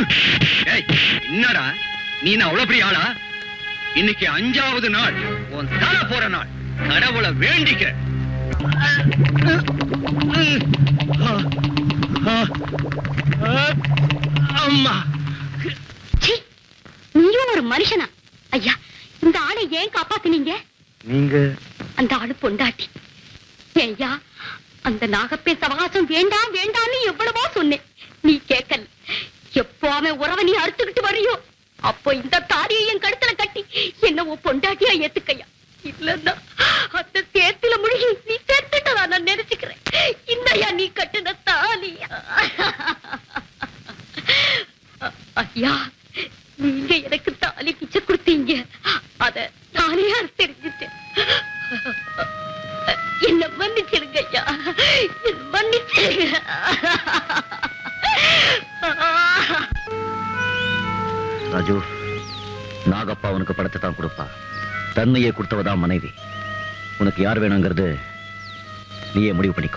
ஏய், என்னடா நீ என்ன அவ்வளவு பெரிய ஆளா இன்னைக்கு அஞ்சாவது நாள் உன் தலை போற நாள் கடவுளை வேண்டிக்க அம்மா சீ, நீயும் ஒரு மனுஷனா ஐயா இந்த ஆளை ஏன் காப்பாத்துனீங்க நீங்க அந்த ஆளு பொண்டாட்டி ஐயா அந்த நாகப்பே சவகாசம் வேண்டாம் வேண்டாம்னு எவ்வளவோ சொன்னேன் நீ கேட்கல எப்போ அவன் உறவை நீ அறுத்துக்கிட்டு வரியோ அப்போ இந்த தாலியை என் கழுத்துல கட்டி என்ன உன் பொண்டாட்டியா ஏத்துக்கையா இல்லன்னா அந்த சேத்துல முழுகி நீ செத்துட்டதா நான் நினைச்சுக்கிறேன் இந்தயா நீ கட்டுன தாலி ஐயா நீங்க எனக்கு தாலி பிச்சை கொடுத்தீங்க அத நானே தெரிஞ்சுட்டேன் என்ன மன்னிச்சிருங்க ஐயா என்ன மன்னிச்சிருங்க ராஜு நாகப்பா உனக்கு படத்தை தான் கொடுப்பா தன்மையை கொடுத்தவதான் மனைவி உனக்கு யார் வேணுங்கிறது நீயே முடிவு பண்ணிக்கோ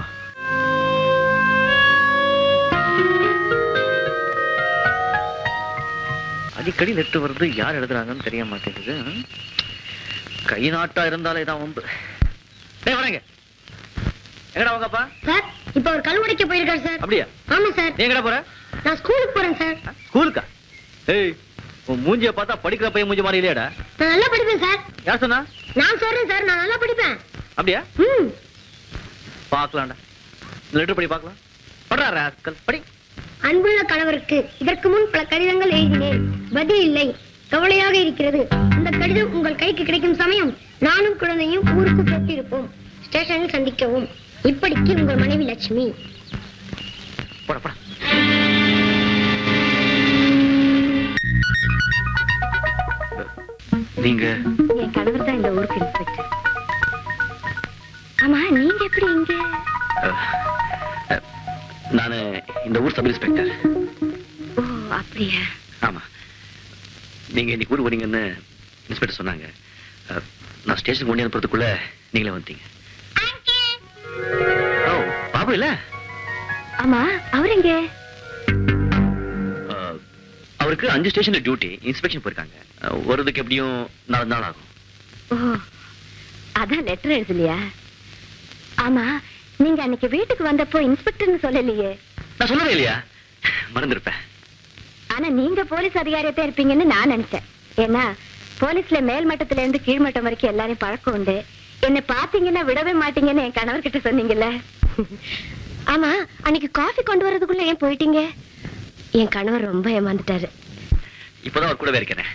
அடிக்கடி லெட்டர் வருது யார் எழுதுறாங்கன்னு தெரிய மாட்டேங்குது ம்? கை நாட்டா இருந்தாலே தான் உண்டு டேய் வரேங்க எங்கடா வாங்கப்பா சார் இப்ப ஒரு கல் உடைக்க போயிருக்காரு சார் அப்படியா ஆமா சார் நீ எங்கடா போற நான் ஸ்கூலுக்கு போறேன் சார் ஸ்கூலுக்கா ஏய் உன் மூஞ்சிய பார்த்தா படிக்கிற பையன் மூஞ்சி மாதிரி இல்லையாடா நான் நல்லா படிப்பேன் சார் யார் சொன்னா நான் சொல்றேன் சார் நான் நல்லா படிப்பேன் அப்படியா ம் பார்க்கலாம்டா லெட்டர் படி பார்க்கலாம் படுறா ராஸ்கல் படி அன்புள்ள கணவருக்கு இதற்கு முன் பல கடிதங்கள் எழுதினேன் பதில் இல்லை கவலையாக இருக்கிறது இந்த கடிதம் உங்கள் கைக்கு கிடைக்கும் சமயம் நானும் குழந்தையும் ஊருக்கு போட்டிருப்போம் ஸ்டேஷனில் சந்திக்கவும் இப்படிக்கு உங்கள் மனைவி லட்சுமி போட போட நீங்க என் கணவர் தான் இந்த ஊருக்கு இன்ஸ்பெக்டர் ஆமா நீங்க எப்படி இங்க நான் இந்த ஊர் சப் இன்ஸ்பெக்டர் ஓ அப்படியா ஆமா நீங்க இன்னைக்கு ஊர் வரீங்கன்னு இன்ஸ்பெக்டர் சொன்னாங்க அஹ், நான் ஸ்டேஷன் கொண்டு அனுப்புறதுக்குள்ள நீங்களே வந்துட்டீங்க ஓ பாபு இல்ல ஆமா அவர் எங்க அஹ், அவருக்கு அஞ்சு ஸ்டேஷன்ல டியூட்டி இன்ஸ்பெக்ஷன் போயிருக்காங்க அஹ், வர்றதுக்கு எப்படியும் நாலு நாள் ஆகும் ஓ அதான் லெட்டர் எழுதலையா ஆமா நீங்க அன்னைக்கு வீட்டுக்கு வந்தப்போ இன்ஸ்பெக்டர்னு சொல்லலையே நான் சொல்லவே இல்லையா மறந்துருப்பேன் ஆனா நீங்க போலீஸ் அதிகாரியத்தா இருப்பீங்கன்னு நான் நினைச்சேன் ஏன்னா போலீஸ்ல மேல் மட்டத்துல இருந்து கீழ் மட்டம் வரைக்கும் எல்லாரையும் பழக்கம் உண்டு என்ன பாத்தீங்கன்னா விடவே மாட்டீங்கன்னு என் கணவர் கிட்ட சொன்னீங்கல்ல ஆமா அன்னைக்கு காஃபி கொண்டு வர்றதுக்குள்ள ஏன் போயிட்டீங்க என் கணவர் ரொம்ப ஏமாந்துட்டாரு இப்பதான் அவர் கூடவே இருக்கிறேன்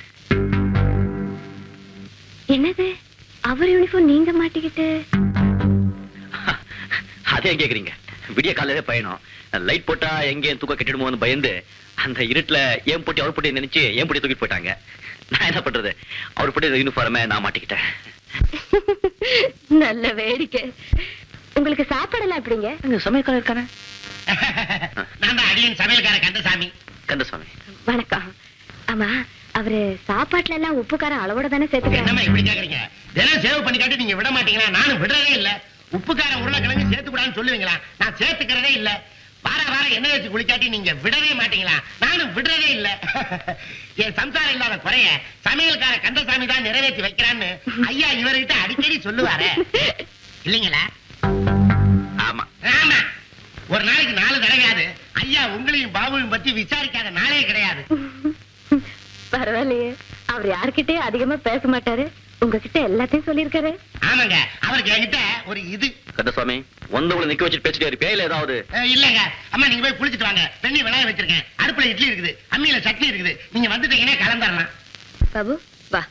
என்னது அவர் யூனிஃபார்ம் நீங்க மாட்டிக்கிட்டு அதே கேக்குறீங்க விடிய காலையில பயணம் லைட் போட்டா எங்க தூக்க கட்டிடுமோன்னு பயந்து அந்த இருட்டுல ஏன் போட்டி அவர் போட்டி நினைச்சு ஏன் போட்டி தூக்கிட்டு போயிட்டாங்க நான் என்ன பண்றது அவர் போட்டி யூனிஃபார்மே நான் மாட்டிக்கிட்டேன் நல்ல வேடிக்கை உங்களுக்கு சாப்பாடெல்லாம் எப்படிங்க அங்க சமயக்காரர் இருக்கானே நான் தான் அடியன் சமையல்கார கந்தசாமி கந்தசாமி வணக்கம் ஆமா அவரு சாப்பாட்டுல எல்லாம் உப்பு காரம் அளவோட தானே என்னம்மா சேர்த்துக்கிறாங்க இப்படி கேக்குறீங்க தினம் சேவ் பண்ணி காட்டி நீங்க விட மாட்டீங்களா நானும் விடுறதே இல்ல உப்புக்கார உருளைக்கிழங்கு சேர்த்து கூடாதுன்னு சொல்லுவீங்களா நான் சேர்த்துக்கிறதே இல்ல வார வாரம் எண்ணெய் வச்சு குளிக்காட்டி நீங்க விடவே மாட்டீங்களா நானும் விடுறதே இல்ல என் சம்சாரம் இல்லாத குறைய சமையல்கார கந்தசாமி தான் நிறைவேற்றி வைக்கிறான்னு ஐயா இவர்கிட்ட அடிக்கடி சொல்லுவாரே இல்லைங்களா ஆமா ஆமா ஒரு நாளைக்கு நாலு தடவையாது ஐயா உங்களையும் பாபுவையும் பத்தி விசாரிக்காத நாளே கிடையாது பரவாயில்லையே அவர் யார்கிட்டயும் அதிகமா பேச மாட்டாரு உங்ககிட்ட எல்லாத்தையும் சொல்லியிருக்காரு ஆமாங்க அவருக்கு என்கிட்ட ஒரு இது கந்தசாமி வந்தவங்களை நிக்க வச்சுட்டு பேசிட்டே இருப்பியா இல்ல ஏதாவது அஹ், இல்லங்க அம்மா நீங்க போய் குளிச்சிட்டு வாங்க வெண்ணி விளைய வச்சிருக்கேன் அடுப்புல இட்லி இருக்குது அம்மியில சட்னி இருக்குது நீங்க வந்துட்டீங்கன்னா கலந்துடலாம் பாபு வா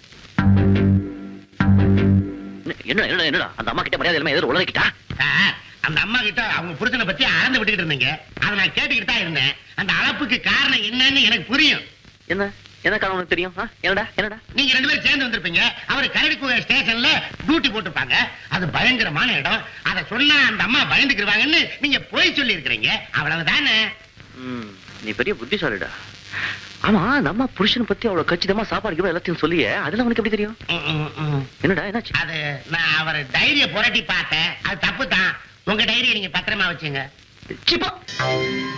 என்ன என்ன என்னடா அந்த அம்மா கிட்ட மரியாதை இல்லாம எதிர உலகிட்டா சார் அந்த அம்மா கிட்ட அவங்க புருஷனை பத்தி அளந்து விட்டுக்கிட்டு இருந்தீங்க அதை நான் கேட்டுக்கிட்டு தான் இருந்தேன் அந்த அளப்புக்கு காரணம் என்னன்னு எனக்கு புரியும் என்ன என்ன காரணம் உனக்கு தெரியும் ஆ? என்னடா என்னடா நீங்க ரெண்டு பேரும் சேர்ந்து வந்திருப்பீங்க அவர் கரடிக்குக ஸ்டேஷன்ல டியூட்டி போட்டிருப்பாங்க அது பயங்கரமான இடம் அதை சொன்னா அந்த அம்மா பயந்துக்கிருவாங்கன்னு நீங்க போய் சொல்லி இருக்கிறீங்க அவ்வளவுதானே ம், நீ பெரிய புத்திசாலிடா ஆமா நம்ம புருஷனை பத்தி அவ்வளவு கச்சிதமா சாப்பாடு கீப்பாடு எல்லாத்தையும் சொல்லியே அதுல அவனுக்கு எப்படி தெரியும் ம், ம், ம். என்னடா என்னாச்சு அது நான் அவர் டைரிய புரட்டி பார்த்தேன் அது தப்பு தான் உங்க டைரியை நீங்க பத்திரமா வச்சுங்க சிப்பா